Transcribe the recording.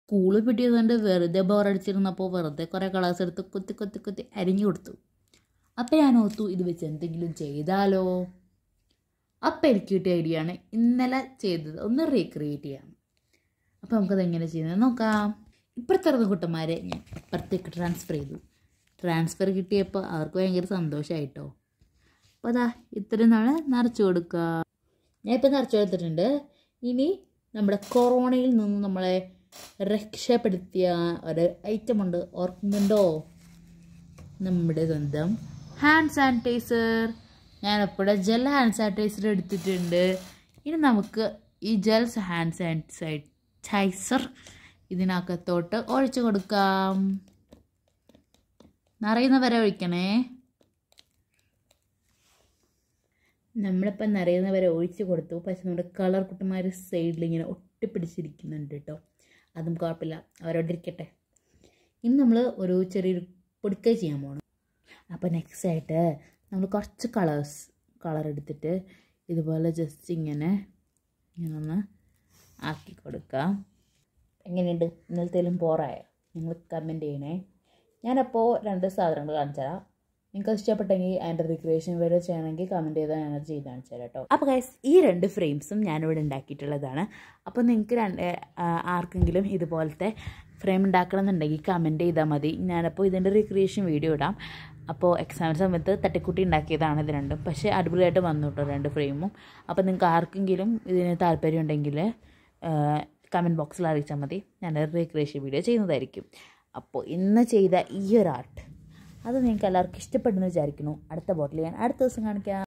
സ്കൂളിൽ പിടിയതുകൊണ്ട് വെറുതെ ബോറടിച്ചിരുന്നപ്പോൾ വെറുതെ കുറേ കളേഴ്സ് എടുത്ത് കുത്തി കുത്തി കുത്തി അരിഞ്ഞു കൊടുത്തു അപ്പം ഞാൻ ഓർത്തു ഇത് വെച്ച് എന്തെങ്കിലും ചെയ്താലോ അപ്പം എനിക്ക് കിട്ടിയ ഐഡിയ ആണ് ഇന്നലെ ചെയ്തത് ഒന്ന് റീക്രിയേറ്റ് ചെയ്യാം അപ്പോൾ നമുക്കത് എങ്ങനെ ചെയ്യുന്നത് നോക്കാം ഇപ്പുറത്തെ കുട്ടന്മാരെ ഞാൻ അപ്പുറത്തേക്ക് ട്രാൻസ്ഫർ ചെയ്തു ട്രാൻസ്ഫർ കിട്ടിയപ്പോൾ അവർക്ക് ഭയങ്കര സന്തോഷമായിട്ടോ അപ്പോൾ അതാ ഇത്രയും നാൾ നിറച്ച് കൊടുക്കുക ഞാൻ ഇപ്പോൾ നിറച്ച് കൊടുത്തിട്ടുണ്ട് ഇനി നമ്മുടെ കൊറോണയിൽ നിന്ന് നമ്മളെ രക്ഷപ്പെടുത്തിയ ഒരു ഐറ്റം ഉണ്ട് ഓർക്കുന്നുണ്ടോ നമ്മുടെ സ്വന്തം ഹാൻഡ് സാനിറ്റൈസർ ഞാൻ എപ്പോഴും ജെൽ ഹാൻഡ് സാനിറ്റൈസർ എടുത്തിട്ടുണ്ട് ഇനി നമുക്ക് ഈ ജെൽസ് ഹാൻഡ് സാനിറ്റൈസർ ഇതിനകത്തോട്ട് ഒഴിച്ചു കൊടുക്കാം നിറയുന്ന വരെ ഒഴിക്കണേ നമ്മളിപ്പോൾ നിറയുന്ന വരെ ഒഴിച്ച് കൊടുത്തു പക്ഷെ നമ്മുടെ കളർ കുട്ടന്മാർ സൈഡിൽ ഇങ്ങനെ ഒട്ടിപ്പിടിച്ചിരിക്കുന്നുണ്ട് കേട്ടോ അതും കുഴപ്പമില്ല അവരോട് ഇരിക്കട്ടെ ഇനി നമ്മൾ ഒരു ചെറിയൊരു പൊടിക്കൈ ചെയ്യാൻ പോകണം അപ്പോൾ നെക്സ്റ്റ് ആയിട്ട് നമ്മൾ കുറച്ച് കളേഴ്സ് കളർ എടുത്തിട്ട് ഇതുപോലെ ജസ്റ്റ് ഇങ്ങനെ ഇങ്ങനെ ഒന്ന് ആക്കി കൊടുക്കാം എങ്ങനെയുണ്ട് ഇന്നലത്തേലും പോറായോ നിങ്ങൾ കമൻറ്റ് ചെയ്യണേ ഞാനപ്പോൾ രണ്ട് സാധനങ്ങൾ കാണിച്ചു തരാം നിങ്ങൾക്ക് ഇഷ്ടപ്പെട്ടെങ്കിൽ അതിൻ്റെ റിക്രിയേഷൻ വരെ ചെയ്യണമെങ്കിൽ കമൻറ്റ് ചെയ്താൽ ഞാൻ ചെയ്ത് കാണിച്ചു തരാം കേട്ടോ അപ്പോൾ ഗൈസ് ഈ രണ്ട് ഫ്രെയിംസും ഞാനിവിടെ ഉണ്ടാക്കിയിട്ടുള്ളതാണ് അപ്പോൾ നിങ്ങൾക്ക് രണ്ട് ആ, ആർക്കെങ്കിലും ഇതുപോലത്തെ ഫ്രെയിം ഉണ്ടാക്കണം എന്നുണ്ടെങ്കിൽ കമൻറ്റ് ചെയ്താൽ മതി ഞാനപ്പോൾ ഇതിൻ്റെ റിക്രിയേഷൻ വീഡിയോ ഇടാം അപ്പോൾ എക്സാമിന് സമയത്ത് തട്ടിക്കുട്ടി ഉണ്ടാക്കിയതാണ് ഇത് രണ്ടും പക്ഷേ അടിപൊളിയായിട്ട് വന്നു കേട്ടോ രണ്ട് ഫ്രെയിമും അപ്പോൾ നിങ്ങൾക്ക് ആർക്കെങ്കിലും ഇതിന് താല്പര്യം ഉണ്ടെങ്കിൽ കമൻറ്റ് ബോക്സിൽ അറിയിച്ചാൽ മതി ഞാൻ റീക്രിയേഷൻ വീഡിയോ ചെയ്യുന്നതായിരിക്കും അപ്പോൾ ഇന്ന് ചെയ്ത ഈ ഒരു ആർട്ട് അത് നിങ്ങൾക്ക് എല്ലാവർക്കും ഇഷ്ടപ്പെടുന്നു വിചാരിക്കുന്നു അടുത്ത ബോട്ടിൽ ഞാൻ അടുത്ത ദിവസം കാണിക്കാം